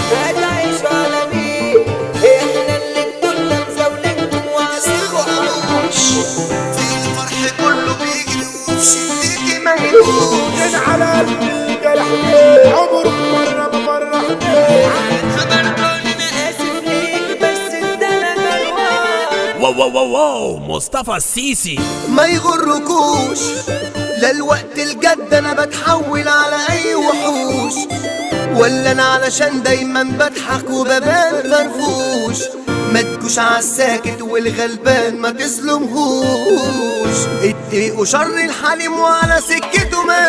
هتعيش على مين احنا اللي كنا مزاولينكم وعليكم حوش في الفرح كله بيجري وفي شدتي ما يجوش كان على قلبي اللي جرحني عمرك مرة ما فرحني خبرتوني انا اسف ليك بس انت لا جروان واو واو واو واو مصطفى السيسي ما يغركوش لا الوقت الجد انا بتحول على اي وحوش ولا انا علشان دايما بضحك وببان فرفوش ما تجوش عالساكت والغلبان ما تظلمهوش اتقوا شر الحليم وعلى سكته ما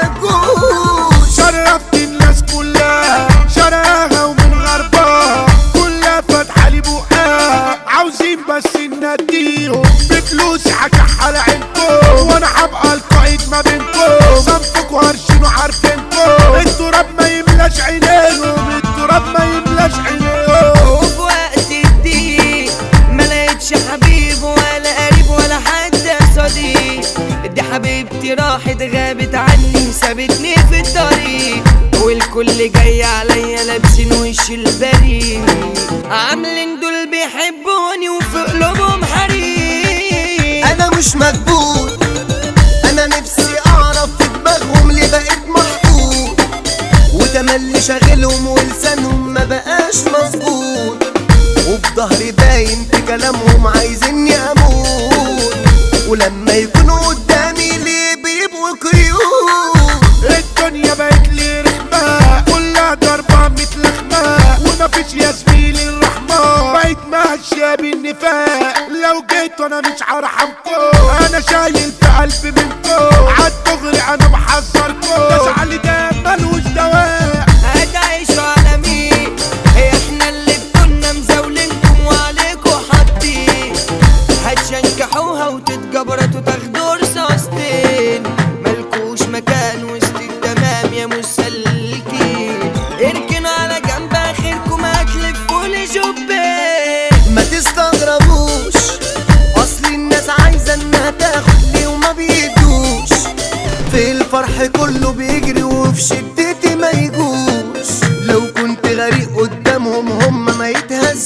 تجوش شرفت الناس كلها شرقها ومن غربها كلها فاتحة لي بقها عاوزين بس نديهم بفلوس هكحل عينكم وانا هبقى القائد ما بينكم صنفكوا هرشين وعارفينكم التراب ما يملاش عينيهم التراب ما يملاش عينيهم وفي وقت الضيق ما لقيتش حبيب ولا قريب ولا حتى صديق دي حبيبتي راحت غابت عني سابتني في الطريق والكل جاي عليا لابسين وش البريء عاملين دول بيحبوني وفي قلوبهم حريق انا مش مكبوت انا نفسي اعرف في دماغهم ليه بقيت محطوط وتملي شاغلهم ولسانهم ما بقاش مظبوط وفي ظهري باين في كلامهم عايزيني اموت ولما يكونوا قدامي ليه بيبقوا قيود الدنيا بقت لي رخمة كلها ضربة متلخمة ومفيش يا زميلي الرحمة بقيت ماشية بالنفاق لو جيت انا مش هرحمكم انا شايل في قلبي منكم عالدغري انا بحذركم تزعلي ده ملوش دواء هتعيشوا على مين احنا اللي كنا مزاولينكم وعليكم حاطين هتشنكحوها وتتجبرتوا تاخدوا رصاصتين ملكوش مكان وسط التمام يا مسلكين اركنوا على جنب اخركم هتلفوا لي جبين ما تستغربوش اصل الناس عايزه انها تاخد لي وما بيدوش في الفرح كله بيجري وفي شدتي ما يجوش لو كنت غريق قدامهم هم ما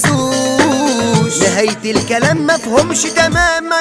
يتهزوش نهاية الكلام ما فهمش تمام ما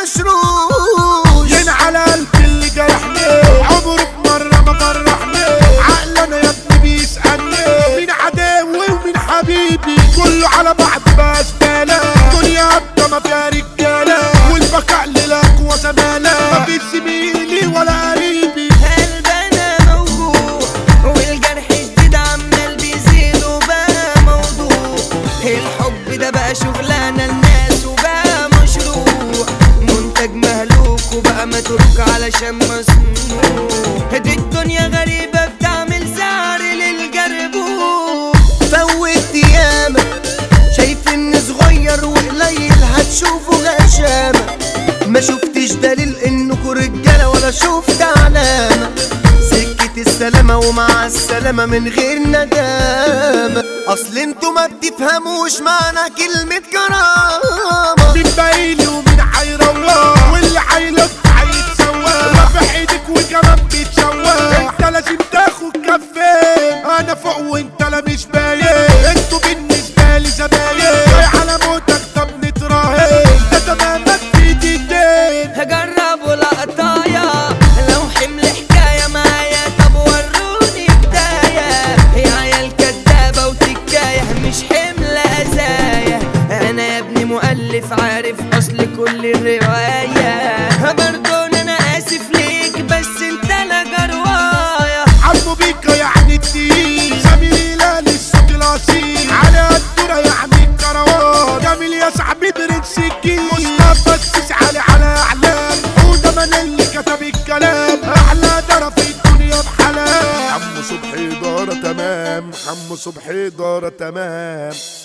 يتعشروش ين على قلبي اللي جرحني عمرك مرة ما فرحني عقل انا يا ابني بيسألني مين عداوي ومين حبيبي كله على بعض بقى زبالة دنيا قد ما فيها رجالة والبقاء للأقوى زمالة مفيش زميلي ولا قريبي قلبنا موجوع والجرح جديد عمال بيزيد وبقى موضوع الحب ده بقى شغلانة الناس وبقى مشروع منتج مهلوك وبقى متروك علشان مصنوع دي الدنيا غريبة بتعمل سعر للجربوع فوت ياما شايف ان صغير وقليل هتشوفوا غشامة ما شفتش دليل انكوا رجالة ولا شفت علامة سكة السلامة ومع السلامة من غير ندامة اصل انتوا ما بتفهموش معنى كلمة كرامة مين بايلي ومين هيروح واللي هيلف هيتسوى رافع ايدك وكمان بيتشوى انت لازم تاخد كفين انا فوق وانت لا مش باين انتوا بالنسبه لي زباين جاي على موتك طب نتراهن ده تمامك في دقيقتين هجربوا لقطايا لو حمل حكاية معايا طب وروني بداية هي عيال كدابة وتكاية مش حمل أزايا أنا يا ابني مؤلف عارف أصل كل الرواية برضون أنا آسف ليك بس أنت لا جروايا عمو بيكا يعني التقيل سمير هلال الصوت الاصيل على الدورة يعني الكروان جميل يا صاحبي برنس الجيل مصطفى السيسي علي على اعلام وده من اللي كتب الكلام احلى طرف الدنيا بحلال عمو صبحي دارة تمام عمو صبحي دارة تمام